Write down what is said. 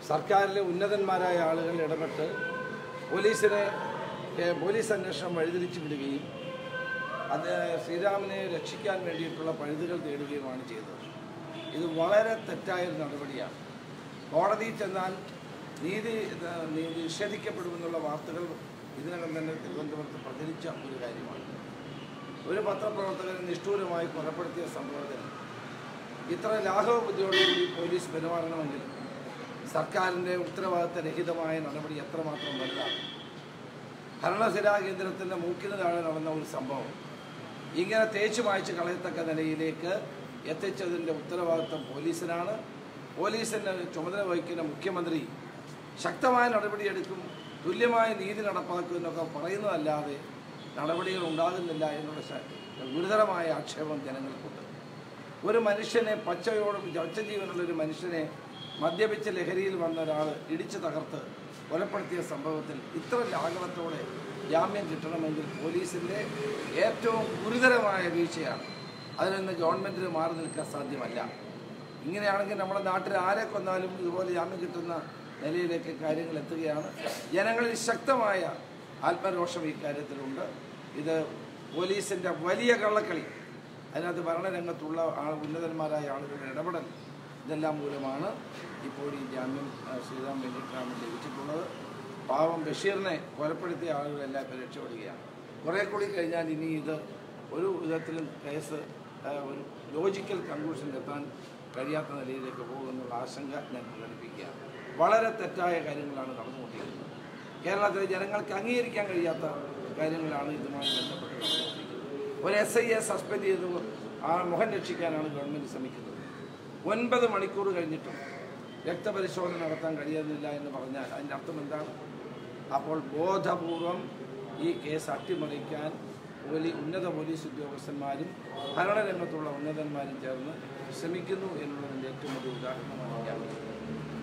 സർക്കാരിലെ ഉന്നതന്മാരായ ആളുകൾ ഇടപെട്ട് പോലീസിനെ ഏഹ്, പോലീസ് അന്വേഷണം വഴിതിരിച്ചു വിടുകയും അത് ശ്രീരാമനെ രക്ഷിക്കാൻ വേണ്ടിയിട്ടുള്ള പഴുതുകൾ തേടുകയുമാണ് ചെയ്തത് ഇത് വളരെ തെറ്റായ ഒരു നടപടിയാണ് കോടതിയിൽ ചെന്നാൽ നീതി ഏഹ്, നീതി നിഷേധിക്കപ്പെടുമെന്നുള്ള വാർത്തകൾ ഇതിനകം തന്നെ തിരുവനന്തപുരത്ത് പ്രചരിച്ച ഒരു കാര്യമാണ് ഒരു പത്രപ്രവർത്തകനെ നിഷ്ഠൂരമായി കൊലപ്പെടുത്തിയ സംഭവത്തിൽ ഇത്ര ലാഘവ ബുദ്ധിയോടുകൂടി പോലീസ് പെരുമാറണമെങ്കിൽ സർക്കാരിൻ്റെ ഉത്തരവാദിത്തരഹിതമായ നടപടി എത്രമാത്രം വലുതാണ് ഭരണസിരാ കേന്ദ്രത്തിൻ്റെ മൂക്കിന് താഴെ നടന്ന ഒരു സംഭവം ഇങ്ങനെ തേച്ചു മായ്ച്ച് കളയത്തക്ക നിലയിലേക്ക് എത്തിച്ചതിൻ്റെ ഉത്തരവാദിത്വം പോലീസിനാണ് പോലീസിൻ്റെ ചുമതല വഹിക്കുന്ന മുഖ്യമന്ത്രി ശക്തമായ നടപടിയെടുക്കും തുല്യമായ നീതി നടപ്പാക്കും എന്നൊക്കെ പറയുന്നതല്ലാതെ നടപടികൾ ഉണ്ടാകുന്നില്ല എന്നുള്ള ശ- ഗുരുതരമായ ആക്ഷേപം ജനങ്ങൾക്കുണ്ട് ഒരു മനുഷ്യനെ പച്ചയോടും പച്ചജീവനുള്ള ഒരു മനുഷ്യനെ മദ്യപിച്ച ലഹരിയിൽ വന്ന ഒരാൾ ഇടിച്ചു തകർത്ത് കൊലപ്പെടുത്തിയ സംഭവത്തിൽ ഇത്ര ലാഘവത്തോടെ ജാമ്യം കിട്ടണമെങ്കിൽ പോലീസിൻ്റെ ഏറ്റവും ഗുരുതരമായ വീഴ്ചയാണ് അതിൽ നിന്ന് ഗവൺമെൻറ്റിന് മാറി നിൽക്കാൻ സാധ്യമല്ല ഇങ്ങനെയാണെങ്കിൽ നമ്മുടെ നാട്ടിൽ ആരെ കൊന്നാലും ഇതുപോലെ ജാമ്യം കിട്ടുന്ന നിലയിലേക്ക് കാര്യങ്ങൾ എത്തുകയാണ് ജനങ്ങളിൽ ശക്തമായ ആത്മരോഷം ഇക്കാര്യത്തിലുണ്ട് ഇത് പോലീസിൻ്റെ വലിയ കള്ളക്കളി അതിനകത്ത് ഭരണരംഗത്തുള്ള ആൾ ഉന്നതന്മാരായ ആളുകളുടെ ഇടപെടൽ ഇതെല്ലാം മൂലമാണ് ഇപ്പോൾ ഈ ജാമ്യം ആ, ശ്രീറാം വെങ്കിട്ടരാമൻ ലഭിച്ചിട്ടുള്ളത് പാവം ബഷീറിനെ കൊലപ്പെടുത്തിയ ആളുകളെല്ലാം ഇപ്പോൾ രക്ഷപ്പെടുകയാണ് കുറേ കൂടി കഴിഞ്ഞാൽ ഇനി ഇത് ഒരു വിധത്തിലും കേസ് ആ, ഒരു ലോജിക്കൽ കൺക്ലൂഷനിൽ എത്താൻ കഴിയാത്ത നിലയിലേക്ക് പോകുമെന്നുള്ള ആശങ്ക ഞാൻ പ്രകടിപ്പിക്കുകയാണ് വളരെ തെറ്റായ കാര്യങ്ങളാണ് നടന്നുകൊണ്ടിരിക്കുന്നത് കേരളത്തിലെ ജനങ്ങൾക്ക് അംഗീകരിക്കാൻ കഴിയാത്ത കാര്യങ്ങളാണ് ഇതുമായി ബന്ധപ്പെട്ട് നടന്നുകൊണ്ടിരിക്കുന്നത് ഒരു എസ് ഐയെ സസ്പെൻഡ് ചെയ്ത് ആ മുഖം രക്ഷിക്കാനാണ് ഗവൺമെൻറ് ശ്രമിക്കുന്നത് ഒൻപത് മണിക്കൂർ കഴിഞ്ഞിട്ടും രക്തപരിശോധന നടത്താൻ കഴിയുന്നില്ല എന്ന് പറഞ്ഞാൽ അതിൻ്റെ അർത്ഥം എന്താണ് അപ്പോൾ ബോധപൂർവം ഈ കേസ് അട്ടിമറിക്കാൻ പോലീ ഉന്നത പോലീസ് ഉദ്യോഗസ്ഥന്മാരും ഭരണരംഗത്തുള്ള ഉന്നതന്മാരും ചേർന്ന് ശ്രമിക്കുന്നു എന്നുള്ളതിൻ്റെ ഏറ്റവും വലിയ ഉദാഹരണമാണ് ഞാൻ